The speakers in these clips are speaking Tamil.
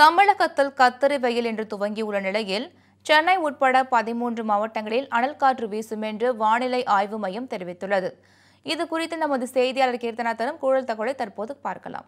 தமிழகத்தில் கத்தரி வெயில் என்று துவங்கியுள்ள நிலையில் சென்னை உட்பட பதிமூன்று மாவட்டங்களில் அனல் காற்று வீசும் என்று வானிலை ஆய்வு மையம் தெரிவித்துள்ளது இது குறித்து நமது செய்தியாளர் கீர்த்தனா தரும் கூடுதல் தகவலை தற்போது பார்க்கலாம்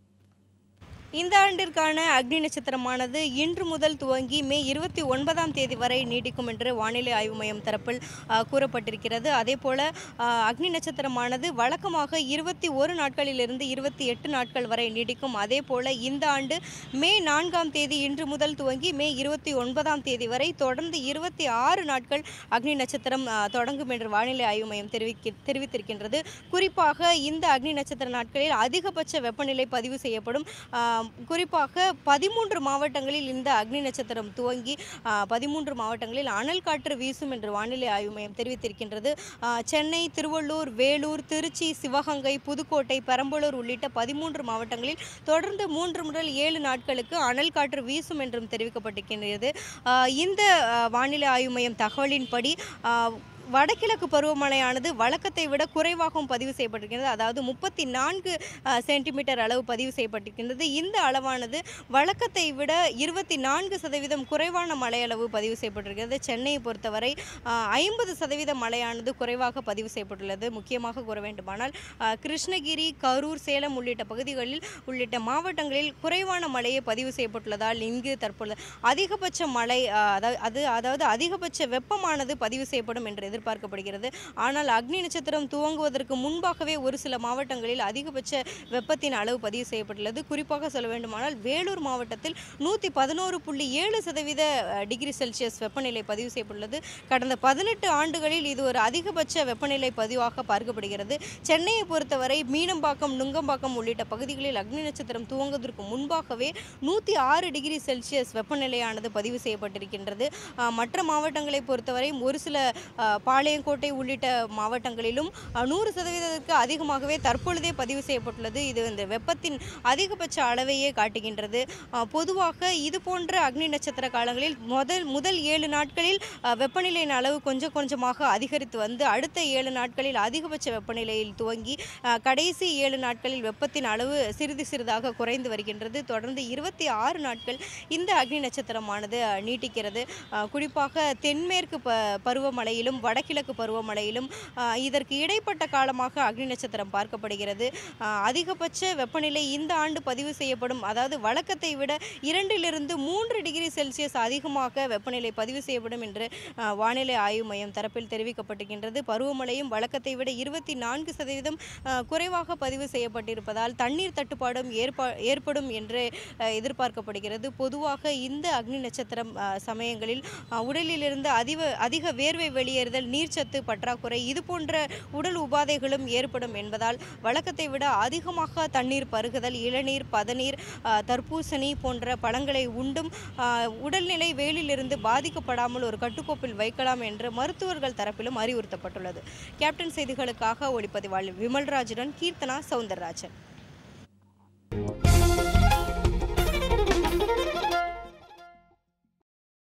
இந்த ஆண்டிற்கான அக்னி நட்சத்திரமானது இன்று முதல் துவங்கி மே இருபத்தி ஒன்பதாம் தேதி வரை நீடிக்கும் என்று வானிலை ஆய்வு மையம் தரப்பில் ஆ, கூறப்பட்டிருக்கிறது அதே போல ஆ, அக்னி நட்சத்திரமானது வழக்கமாக இருபத்தி ஒரு நாட்களிலிருந்து இருபத்தி எட்டு நாட்கள் வரை நீடிக்கும் அதே போல இந்த ஆண்டு மே நான்காம் தேதி இன்று முதல் துவங்கி மே இருபத்தி ஒன்பதாம் தேதி வரை தொடர்ந்து இருபத்தி ஆறு நாட்கள் அக்னி நட்சத்திரம் ஆ, தொடங்கும் என்று வானிலை ஆய்வு மையம் தெரிவிக்க தெரிவித்திருக்கின்றது குறிப்பாக இந்த அக்னி நட்சத்திர நாட்களில் அதிகபட்ச வெப்பநிலை பதிவு செய்யப்படும் ஆ, குறிப்பாக பதிமூன்று மாவட்டங்களில் இந்த அக்னி நட்சத்திரம் துவங்கி பதிமூன்று மாவட்டங்களில் அனல் காற்று வீசும் என்று வானிலை ஆய்வு மையம் தெரிவித்திருக்கின்றது ஆ, சென்னை திருவள்ளூர் வேலூர் திருச்சி சிவகங்கை புதுக்கோட்டை பெரம்பலூர் உள்ளிட்ட பதிமூன்று மாவட்டங்களில் தொடர்ந்து மூன்று முதல் ஏழு நாட்களுக்கு அனல் காற்று வீசும் என்றும் தெரிவிக்கப்பட்டிருக்கின்றது ஆ, இந்த ஆ, வானிலை ஆய்வு மையம் தகவலின்படி ஆ, வடகிழக்கு பருவமழையானது வழக்கத்தை விட குறைவாகவும் பதிவு செய்யப்பட்டிருக்கிறது அதாவது முப்பத்தி நான்கு சென்டிமீட்டர் அளவு பதிவு செய்யப்பட்டிருக்கின்றது இந்த அளவானது வழக்கத்தை விட இருபத்தி நான்கு சதவீதம் குறைவான மழையளவு பதிவு செய்யப்பட்டிருக்கிறது சென்னையை பொறுத்தவரை ஐம்பது சதவீத மழையானது குறைவாக பதிவு செய்யப்பட்டுள்ளது முக்கியமாக கூற வேண்டுமானால் ஆ, கிருஷ்ணகிரி கரூர் சேலம் உள்ளிட்ட பகுதிகளில் உள்ளிட்ட மாவட்டங்களில் குறைவான மழையே பதிவு செய்யப்பட்டுள்ளதால் இங்கு தற்பொழுது அதிகபட்ச மழை ஆ, அதா- அது அதாவது அதிகபட்ச வெப்பமானது பதிவு செய்யப்படும் என்று எதிர்பார்க்கப்படுகிறது ஆனால் அக்னி நட்சத்திரம் துவங்குவதற்கு முன்பாகவே ஒரு சில மாவட்டங்களில் அதிகபட்ச வெப்பத்தின் அளவு பதிவு செய்யப்பட்டுள்ளது குறிப்பாக சொல்ல வேண்டுமானால் வேலூர் மாவட்டத்தில் நூற்றி பதினோரு புள்ளி ஏழு சதவீத அஹ், டிகிரி செல்சியஸ் வெப்பநிலை பதிவு செய்யப்பட்டுள்ளது கடந்த பதினெட்டு ஆண்டுகளில் இது ஒரு அதிகபட்ச வெப்பநிலை பதிவாக பார்க்கப்படுகிறது சென்னையை பொறுத்தவரை மீனம்பாக்கம் நுங்கம்பாக்கம் உள்ளிட்ட பகுதிகளில் அக்னி நட்சத்திரம் துவங்குவதற்கு முன்பாகவே நூற்றி ஆறு டிகிரி செல்சியஸ் வெப்பநிலையானது பதிவு செய்யப்பட்டிருக்கின்றது அஹ், மற்ற மாவட்டங்களை பொறுத்தவரை ஒரு சில அஹ், பாளையங்கோட்டை உள்ளிட்ட மாவட்டங்களிலும் அஹ், நூறு சதவீதத்திற்கு அதிகமாகவே தற்பொழுதே பதிவு செய்யப்பட்டுள்ளது இது இந்த வெப்பத்தின் அதிகபட்ச அளவையே காட்டுகின்றது அஹ், பொதுவாக இது போன்ற அக்னி நட்சத்திர காலங்களில் முதல் முதல் ஏழு நாட்களில் அஹ், வெப்பநிலையின் அளவு கொஞ்சம் கொஞ்சமாக அதிகரித்து வந்து அடுத்த ஏழு நாட்களில் அதிகபட்ச வெப்பநிலையில் துவங்கி அஹ், கடைசி ஏழு நாட்களில் வெப்பத்தின் அளவு சிறிது சிறிதாக குறைந்து வருகின்றது தொடர்ந்து இருபத்தி ஆறு நாட்கள் இந்த அக்னி நட்சத்திரமானது அஹ், நீட்டிக்கிறது அஹ், குறிப்பாக தென்மேற்கு ப பருவமழையிலும் வடகிழக்கு பருவமழையிலும் அஹ், இதற்கு இடைப்பட்ட காலமாக அக்னி நட்சத்திரம் பார்க்கப்படுகிறது அஹ், அதிகபட்ச வெப்பநிலை இந்த ஆண்டு பதிவு செய்யப்படும் அதாவது வழக்கத்தை விட இரண்டிலிருந்து மூன்று டிகிரி செல்சியஸ் அதிகமாக வெப்பநிலை பதிவு செய்யப்படும் என்று அஹ், வானிலை ஆய்வு மையம் தரப்பில் தெரிவிக்கப்பட்டிருக்கின்றது பருவமழையும் வழக்கத்தை விட இருபத்தி நான்கு சதவீதம் அஹ், குறைவாக பதிவு செய்யப்பட்டிருப்பதால் தண்ணீர் தட்டுப்பாடும் ஏற்பா ஏற்படும் என்று அஹ், எதிர்பார்க்கப்படுகிறது பொதுவாக இந்த அக்னி நட்சத்திரம் அஹ், சமயங்களில் அஹ், உடலிலிருந்து அதிக அதிக வேர்வை வெளியேறுதல் நீர்ச்சத்து பற்றாக்குறை இது போன்ற உடல் உபாதைகளும் ஏற்படும் என்பதால் வழக்கத்தை விட அதிகமாக தண்ணீர் பருகுதல் இளநீர் பதநீர் அஹ், தர்பூசணி போன்ற பழங்களை உண்டும் அஹ், உடல்நிலை வெயிலிலிருந்து பாதிக்கப்படாமல் ஒரு கட்டுக்கோப்பில் வைக்கலாம் என்று மருத்துவர்கள் தரப்பிலும் அறிவுறுத்தப்பட்டுள்ளது கேப்டன் செய்திகளுக்காக ஒளிப்பதிவாளர் விமல்ராஜுடன் கீர்த்தனா சவுந்தரராஜன்